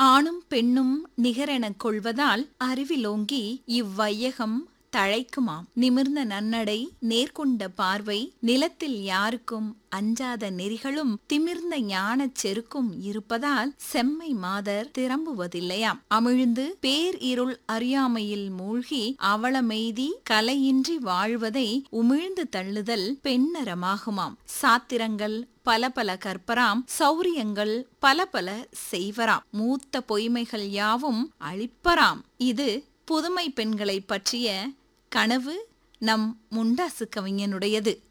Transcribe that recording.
ஆணும் பெண்ணும் நிகரெனக் கொள்வதால் அறிவிலோங்கி இவ்வையகம் தழைக்குமாம் நிமிர்ந்த நன்னடை நேர்கொண்ட பார்வை நிலத்தில் யாருக்கும் அஞ்சாத நெறிகளும் திமிர்ந்த ஞானச் செருக்கும் இருப்பதால் செம்மை மாதர் திரம்புவதில்லையாம் அமிழ்ந்து பேர் இருள் அறியாமையில் மூழ்கி அவளமெய்தி கலையின்றி வாழ்வதை உமிழ்ந்து தள்ளுதல் பெண்ணரமாகுமாம் சாத்திரங்கள் பல பல கற்பராம் சௌரியங்கள் பல பல செய்வராம் மூத்த பொய்மைகள் யாவும் அழிப்பராம் இது புதுமை பெண்களை பற்றிய கனவு நம் முண்டாசு கவிஞனுடையது